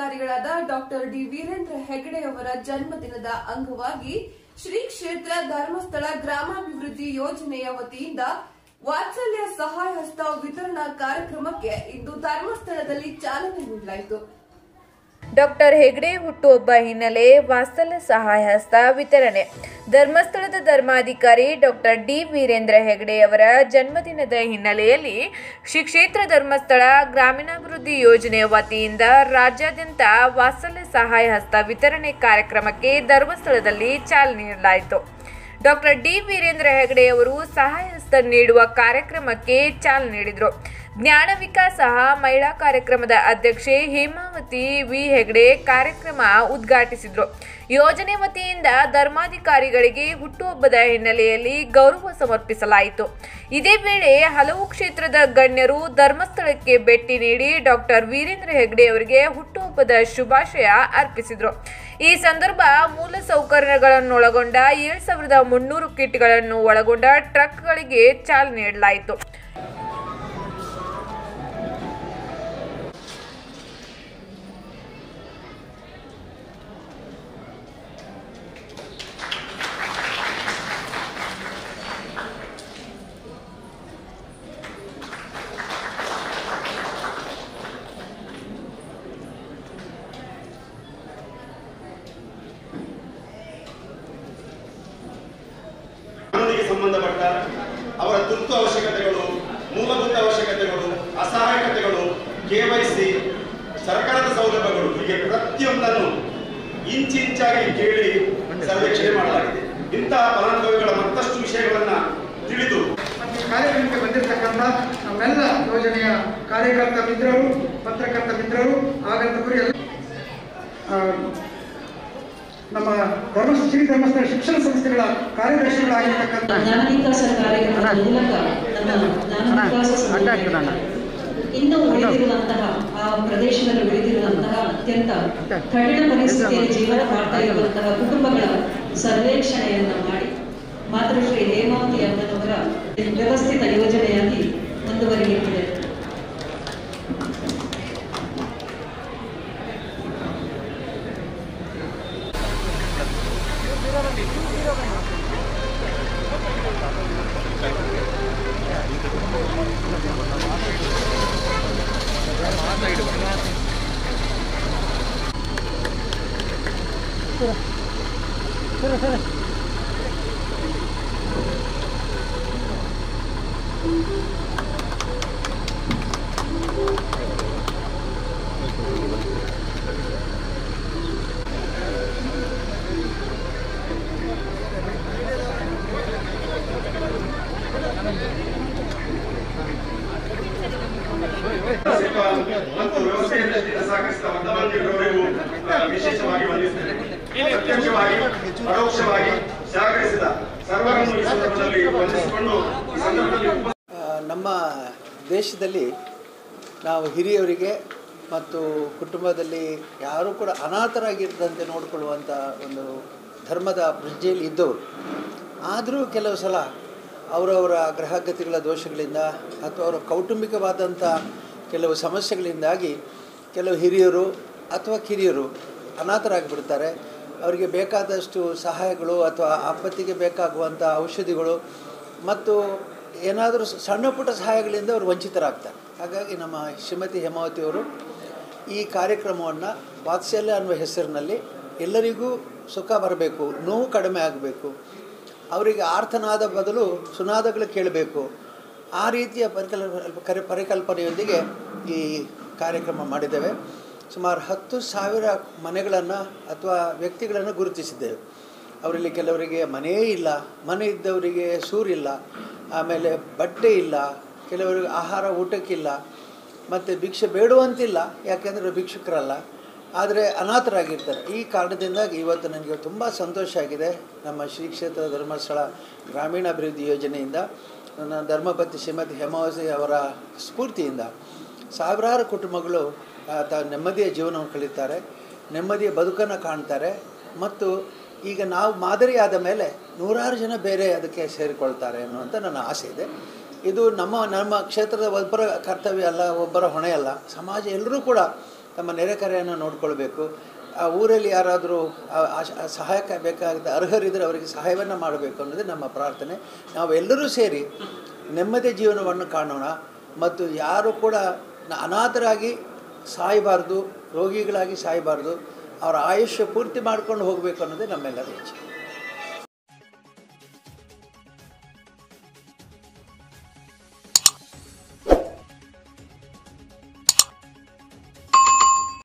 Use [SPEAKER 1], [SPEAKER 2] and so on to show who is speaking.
[SPEAKER 1] ಧರ್ಮಾಧಿಕಾರಿಗಳಾದ doctor D Veerendra Heggade ಅವರ ಜನ್ಮದಿನದ ಅಂಗವಾಗಿ ಶ್ರೀ ಕ್ಷೇತ್ರ ಧರ್ಮಸ್ಥಳ ಗ್ರಾಮಾಭಿವೃದ್ಧಿ ಯೋಜನೆಯ ವತಿಯಿಂದ ವಾತ್ಸಲ್ಯ ಸಹಾಯ ಹಸ್ತ ವಿತರಣಾ ಕಾರ್ಯಕ್ರಮಕ್ಕೆ ಇಂದು ಧರ್ಮಸ್ಥಳದಲ್ಲಿ ಚಾಲನೆ ನೀಡಲಾಯಿತು
[SPEAKER 2] ಡಾಕ್ಟರ್ ಹೆಗ್ಡೆ ಹುಟ್ಟುಹಬ್ಬ ಹಿನ್ನೆಲೆ ವಾತ್ಸಲ್ಯ ಸಹಾಯ ಹಸ್ತ ವಿತರಣೆ ಧರ್ಮಸ್ಥಳದ ಧರ್ಮಾಧಿಕಾರಿ ಡಾಕ್ಟರ್ ಡಿ ವೀರೇಂದ್ರ ಹೆಗ್ಡೆ ಅವರ ಜನ್ಮದಿನದ ಹಿನ್ನೆಲೆಯಲ್ಲಿ ಶ್ರೀ ಕ್ಷೇತ್ರ ಧರ್ಮಸ್ಥಳ ಗ್ರಾಮೀಣಾಭಿವೃದ್ಧಿ ಯೋಜನೆ ವತಿಯಿಂದ ರಾಜ್ಯಾದ್ಯಂತ ವಾತ್ಸಲ್ಯ ಸಹಾಯ ಹಸ್ತ ವಿತರಣೆ ಕಾರ್ಯಕ್ರಮಕ್ಕೆ ಧರ್ಮಸ್ಥಳದಲ್ಲಿ ಚಾಲನೆ ನೀಡಲಾಯಿತು ಡಾಕ್ಟರ್ ಡಿ ವೀರೇಂದ್ರ ಹೆಗಡೆ ಅವರು ಸಹಾಯ ಹಸ್ತ ನೀಡುವ ಕಾರ್ಯಕ್ರಮಕ್ಕೆ ಚಾಲನೆ ನೀಡಿದರು ಜ್ಞಾನ ವಿಕಾಸ ಮಹಿಳಾ ಕಾರ್ಯಕ್ರಮದ ಅಧ್ಯಕ್ಷೆ ಹೇಮಾವತಿ ವಿ ಹೆಗಡೆ ಕಾರ್ಯಕ್ರಮ ಉದ್ಘಾಟಿಸಿದರು ಯೋಜನೆ ವತಿಯಿಂದ ಧರ್ಮಾಧಿಕಾರಿಗಳಿಗೆ ಹುಟ್ಟುಹಬ್ಬದ ಹಿನ್ನೆಲೆಯಲ್ಲಿ ಗೌರವ ಸಮರ್ಪಿಸಲಾಯಿತು ಇದೇ ವೇಳೆ ಹಲವು ಕ್ಷೇತ್ರದ ಗಣ್ಯರು ಧರ್ಮಸ್ಥಳಕ್ಕೆ ಭೇಟಿ ನೀಡಿ ಡಾಕ್ಟರ್ ವೀರೇಂದ್ರ ಹೆಗಡೆ ಅವರಿಗೆ ಹುಟ್ಟುಹಬ್ಬದ ಶುಭಾಶಯ ಅರ್ಪಿಸಿದರು ಈ ಸಂದರ್ಭ ಮೂಲ ಸೌಕರ್ಯಗಳನ್ನೊಳಗೊಂಡ ಏಳು ಸಾವಿರದ ಮುನ್ನೂರು ಕಿಟ್ಗಳನ್ನು ಒಳಗೊಂಡ ಟ್ರಕ್ಗಳಿಗೆ ಚಾಲನೆ ನೀಡಲಾಯಿತು
[SPEAKER 3] ಕಾನೂನಿಗೆ ಸಂಬಂಧಪಟ್ಟ ಅವರ ತುರ್ತು ಅವಶ್ಯಕತೆಗಳು ಮೂಲಭೂತ ಅವಶ್ಯಕತೆಗಳು ಅಸಹಾಯಕತೆಗಳು ಕೆವೈಸಿ ಸರ್ಕಾರದ ಸೌಲಭ್ಯಗಳು ಹೀಗೆ ಪ್ರತಿಯೊಂದನ್ನು ಇಂಚಿಂಚಾಗಿ ಕೇಳಿ ಸರ್ವೇಕ್ಷಣೆ ಮಾಡಲಾಗಿದೆ ಇಂತಹ ಫಲಾನುಭವಿಗಳ ಮತ್ತಷ್ಟು ವಿಷಯಗಳನ್ನ ತಿಳಿದು
[SPEAKER 4] ಮತ್ತು ಕಾರ್ಯಕ್ರಮಕ್ಕೆ ಬಂದಿರತಕ್ಕಂಥ ನಮ್ಮೆಲ್ಲ ಯೋಜನೆಯ ಕಾರ್ಯಕರ್ತ ಮಿತ್ರರು ಪತ್ರಕರ್ತ ಮಿತ್ರರು ಆಗಂತಕರು ಎಲ್ಲ ಆ, ನಮ್ಮ ಧರ್ಮ ಶ್ರೀ ಧರ್ಮಸ್ಥಳ ಶಿಕ್ಷಣ ಸಂಸ್ಥೆಗಳ ಕಾರ್ಯದರ್ಶಿಗಳಾಗಿರ್ತಕ್ಕಂಥ
[SPEAKER 5] ಜ್ಞಾನ ವಿಕಾಸ ಕಾರ್ಯಕ್ರಮದ ಮೂಲಕ ನಮ್ಮ ಜ್ಞಾನ ವಿಕಾಸ ಸಮುದಾಯ ಇನ್ನು ಉಳಿದಿರುವಂತಹ ಆ ಪ್ರದೇಶದಲ್ಲಿ ಉಳಿದಿರುವಂತಹ ಅತ್ಯಂತ ಕಠಿಣ ಪರಿಸ್ಥಿತಿಯಲ್ಲಿ ಜೀವನ ಮಾಡ್ತಾ ಇರುವಂತಹ ಕುಟುಂಬಗಳ ಸರ್ವೇಕ್ಷಣೆಯನ್ನ ಮಾಡಿ ಮಾತೃಶ್ರೀ ಹೇಮಾವತಿ ಅಮ್ಮನವರ ವ್ಯವಸ್ಥಿತ ಯೋಜನೆಯಾಗಿ ಮುಂದುವರಿಯುತ್ತಿದೆ
[SPEAKER 3] ಮತ್ತು ವ್ಯವಸ್ಥೆಯನ್ನು ಸಹಕರಿಸಿದ ಮತದಾರರಿಗೂ ವಿಶೇಷವಾಗಿ ವಂದಿಸುತ್ತೇನೆ ಪ್ರತ್ಯಕ್ಷವಾಗಿ ಪರೋಕ್ಷವಾಗಿ ಸಹಕರಿಸಿದ ಸರ್ವರನ್ನು ಈ ಸಂದರ್ಭದಲ್ಲಿ ವಂದಿಸಿಕೊಂಡು ಈ ಸಂದರ್ಭದಲ್ಲಿ ಉಪ
[SPEAKER 6] ಆ, ನಮ್ಮ ದೇಶದಲ್ಲಿ ನಾವು ಹಿರಿಯವರಿಗೆ ಮತ್ತು ಕುಟುಂಬದಲ್ಲಿ ಯಾರೂ ಕೂಡ ಅನಾಥರಾಗಿರದಂತೆ ನೋಡಿಕೊಳ್ಳುವಂಥ ಒಂದು ಧರ್ಮದ ಪ್ರಜ್ಞೆಯಲ್ಲಿ ಇದ್ದವರು ಆದರೂ ಕೆಲವು ಸಲ ಅವರವರ ಗ್ರಹಗತಿಗಳ ದೋಷಗಳಿಂದ ಅಥವಾ ಅವರ ಕೌಟುಂಬಿಕವಾದಂಥ ಕೆಲವು ಸಮಸ್ಯೆಗಳಿಂದಾಗಿ ಕೆಲವು ಹಿರಿಯರು ಅಥವಾ ಕಿರಿಯರು ಅನಾಥರಾಗಿಬಿಡ್ತಾರೆ ಅವರಿಗೆ ಬೇಕಾದಷ್ಟು ಸಹಾಯಗಳು ಅಥವಾ ಆಪತ್ತಿಗೆ ಬೇಕಾಗುವಂಥ ಔಷಧಿಗಳು ಮತ್ತು ಏನಾದರೂ ಸಣ್ಣ ಪುಟ್ಟ ಸಹಾಯಗಳಿಂದ ಅವರು ವಂಚಿತರಾಗ್ತಾರೆ ಹಾಗಾಗಿ ನಮ್ಮ ಶ್ರೀಮತಿ ಹೇಮಾವತಿಯವರು ಈ ಕಾರ್ಯಕ್ರಮವನ್ನು ವಾತ್ಸಲ್ಯ ಅನ್ನುವ ಹೆಸರಿನಲ್ಲಿ ಎಲ್ಲರಿಗೂ ಸುಖ ಬರಬೇಕು ನೋವು ಕಡಿಮೆ ಆಗಬೇಕು ಅವರಿಗೆ ಆರ್ತನಾದ ಬದಲು ಸುನಾದಗಳು ಕೇಳಬೇಕು ಆ ರೀತಿಯ ಪರಿಕಲ್ಪ ಕರೆ ಪರಿಕಲ್ಪನೆಯೊಂದಿಗೆ ಈ ಕಾರ್ಯಕ್ರಮ ಮಾಡಿದ್ದೇವೆ ಸುಮಾರು ಹತ್ತು ಸಾವಿರ ಮನೆಗಳನ್ನು ಅಥವಾ ವ್ಯಕ್ತಿಗಳನ್ನು ಗುರುತಿಸಿದ್ದೇವೆ ಅವರಲ್ಲಿ ಕೆಲವರಿಗೆ ಮನೆಯೇ ಇಲ್ಲ ಮನೆ ಇದ್ದವರಿಗೆ ಸೂರಿಲ್ಲ ಆಮೇಲೆ ಬಟ್ಟೆ ಇಲ್ಲ ಕೆಲವರಿಗೆ ಆಹಾರ ಊಟಕ್ಕಿಲ್ಲ ಮತ್ತು ಭಿಕ್ಷೆ ಬೇಡುವಂತಿಲ್ಲ ಯಾಕೆಂದರೆ ಭಿಕ್ಷುಕರಲ್ಲ ಆದರೆ ಅನಾಥರಾಗಿರ್ತಾರೆ ಈ ಕಾರಣದಿಂದಾಗಿ ಇವತ್ತು ನನಗೆ ತುಂಬ ಸಂತೋಷ ಆಗಿದೆ ನಮ್ಮ ಶ್ರೀ ಕ್ಷೇತ್ರ ಧರ್ಮಸ್ಥಳ ಗ್ರಾಮೀಣಾಭಿವೃದ್ಧಿ ಯೋಜನೆಯಿಂದ ನನ್ನ ಧರ್ಮಪತಿ ಶ್ರೀಮತಿ ಹೇಮಾವತಿ ಅವರ ಸ್ಫೂರ್ತಿಯಿಂದ ಸಾವಿರಾರು ಕುಟುಂಬಗಳು ಆ, ತ ನೆಮ್ಮದಿಯ ಜೀವನವನ್ನು ಕಳೀತಾರೆ ನೆಮ್ಮದಿಯ ಬದುಕನ್ನು ಕಾಣ್ತಾರೆ ಮತ್ತು ಈಗ ನಾವು ಮಾದರಿಯಾದ ಮೇಲೆ ನೂರಾರು ಜನ ಬೇರೆ ಅದಕ್ಕೆ ಸೇರಿಕೊಳ್ತಾರೆ ಅನ್ನುವಂಥ ನನ್ನ ಆಸೆ ಇದೆ ಇದು ನಮ್ಮ ನಮ್ಮ ಕ್ಷೇತ್ರದ ಒಬ್ಬರ ಕರ್ತವ್ಯ ಅಲ್ಲ ಒಬ್ಬರ ಹೊಣೆ ಅಲ್ಲ ಸಮಾಜ ಎಲ್ಲರೂ ಕೂಡ ತಮ್ಮ ನೆರೆಕರೆಯನ್ನು ನೋಡ್ಕೊಳ್ಬೇಕು ಆ ಊರಲ್ಲಿ ಯಾರಾದರೂ ಆ- ಆ ಶ- ಆ ಸಹಾಯಕ್ಕೆ ಬೇಕಾದ ಅರ್ಹರಿದ್ದರೆ ಅವರಿಗೆ ಸಹಾಯವನ್ನು ಮಾಡಬೇಕು ಅನ್ನೋದೇ ನಮ್ಮ ಪ್ರಾರ್ಥನೆ ನಾವೆಲ್ಲರೂ ಸೇರಿ ನೆಮ್ಮದಿ ಜೀವನವನ್ನು ಕಾಣೋಣ ಮತ್ತು ಯಾರು ಕೂಡ ನ- ಅನಾಥರಾಗಿ ಸಾಯಬಾರ್ದು ರೋಗಿಗಳಾಗಿ ಸಾಯಬಾರ್ದು ಅವರ ಆಯುಷ್ಯ ಪೂರ್ತಿ ಮಾಡ್ಕೊಂಡು ಹೋಗಬೇಕು ಅನ್ನೋದೇ ನಮ್ಮೆಲ್ಲರ ಇಚ್ಛೆ